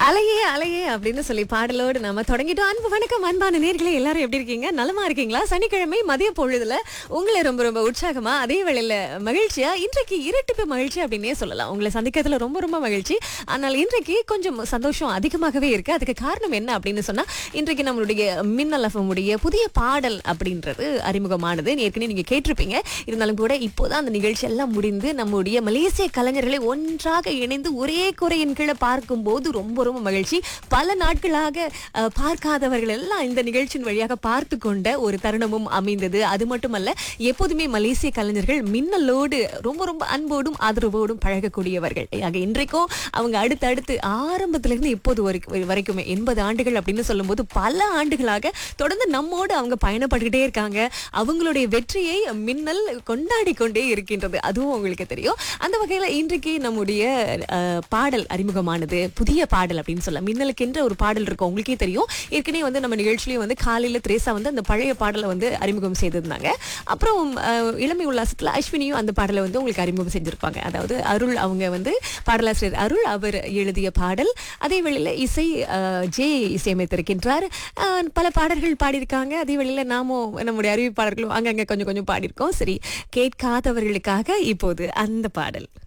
அலையே அலையே அப்படின்னு சொல்லி பாடலோடு நம்ம தொடங்கிட்டோம் அன்பு வணக்கம் அன்பான நேர்களே எல்லாரும் எப்படி இருக்கீங்க நலமா இருக்கீங்களா சனிக்கிழமை மதிய பொழுதுல உங்களை ரொம்ப ரொம்ப உற்சாகமா அதே வேளையில மகிழ்ச்சியா இன்றைக்கு இரட்டிப்பு மகிழ்ச்சி அப்படின்னே சொல்லலாம் உங்களை சந்திக்கிறதுல ரொம்ப ரொம்ப மகிழ்ச்சி ஆனால் இன்றைக்கு கொஞ்சம் சந்தோஷம் அதிகமாகவே இருக்கு அதுக்கு காரணம் என்ன அப்படின்னு சொன்னா இன்றைக்கு நம்மளுடைய மின்னல் FM உடைய புதிய பாடல் அப்படின்றது அறிமுகமானது ஏற்கனவே நீங்க கேட்டிருப்பீங்க இருந்தாலும் கூட இப்போதான் அந்த நிகழ்ச்சி எல்லாம் முடிந்து நம்முடைய மலேசிய கலைஞர்களை ஒன்றாக இணைந்து ஒரே குறையின் கீழே பார்க்கும்போது ரொம்ப ரொம்ப மகிழ்ச்சி பல நாட்களாக அஹ், பார்க்காதவர்கள் எல்லாம் இந்த நிகழ்ச்சியின் வழியாக பார்த்து கொண்ட ஒரு தருணமும் அமைந்தது அது மட்டுமல்ல எப்போதுமே மலேசிய கலைஞர்கள் மின்னலோடு ரொம்ப ரொம்ப அன்போடும் ஆதரவோடும் பழகக்கூடியவர்கள் ஆக இன்றைக்கும் அவங்க அடுத்தடுத்து ஆரம்பத்திலிருந்து இப்போது வரைக்கும் வரைக்குமே எண்பது ஆண்டுகள் அப்படின்னு சொல்லும்போது பல ஆண்டுகளாக தொடர்ந்து நம்மோடு அவங்க பயணப்பட்டுக்கிட்டே இருக்காங்க அவங்களுடைய வெற்றியை மின்னல் கொண்டாடி கொண்டே இருக்கின்றது அதுவும் உங்களுக்கு தெரியும் அந்த வகையில இன்றைக்கு நம்முடைய அஹ், பாடல் அறிமுகமானது புதிய பாடல் அப்படின்னு சொல்லலாம் மின்னலுக்கென்ற ஒரு பாடல் இருக்கும் உங்களுக்கே தெரியும் ஏற்கனவே வந்து நம்ம நிகழ்ச்சியிலேயே வந்து காலையில திரேசா வந்து அந்த பழைய பாடலை வந்து அறிமுகம் செய்திருந்தாங்க அப்புறம் அஹ், இளமை உல்லாசத்துல அஸ்வினியும் அந்த பாடலை வந்து உங்களுக்கு அறிமுகம் செஞ்சிருப்பாங்க அதாவது அருள் அவங்க வந்து பாடலாசிரியர் அருள் அவர் எழுதிய பாடல் அதே வேளையில இசை அஹ், ஜே இசையமைத்திருக்கின்றார் அஹ், பல பாடல்கள் பாடியிருக்காங்க அதே வேளையில நாமும் நம்முடைய அறிவிப்பாளர்களும் அங்கங்க கொஞ்சம் கொஞ்சம் பாடியிருக்கோம் சரி கேட்காதவர்களுக்காக இப்போது அந்த பாடல்